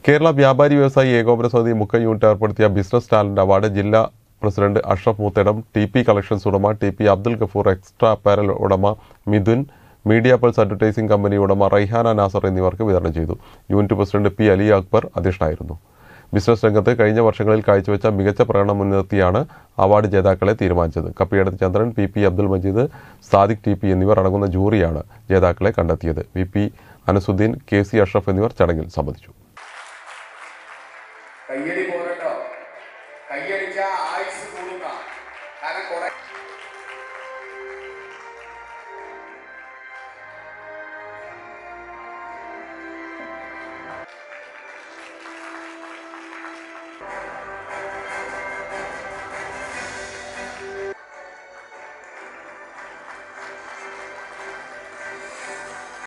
കേരള വ്യാപാരി വ്യവസായി ഏകോപന സമിതി മുഖ യൂണിറ്റ് ഏർപ്പെടുത്തിയ ബിസിനസ് ടാലന്റ് അവാർഡ് ജില്ലാ president Ashraf Moothedam T P collections ഉടമ T P Abdul Gafoor extra apparel ഉടമ Mithun media pulse advertising company ഉടമ റൈഹാന നാസർ എന്നിവർക്ക് വിതരണം ചെയ്തു unit president P Ali Akbar അധ്യക്ഷനായിരുന്നു ബിസിനസ് രംഗത്ത് കഴിഞ്ഞ വർഷങ്ങളിൽ കാഴ്ചവെച്ച മികച്ച പ്രകടനം മുൻനിർത്തിയാണ് അവാർഡ് ജേതാക്കളെ തീരുമാനിച്ചത് Kappiyadath Chandran P P Abdul Majeed Sadiq T P എന്നിവർ അടങ്ങുന്ന ജൂറിയാണ് ജേതാക്കളെ കണ്ടെത്തിയത് V P Anasuddin K C Ashraf എന്നിവർ ചടങ്ങിൽ സംബന്ധിച്ചു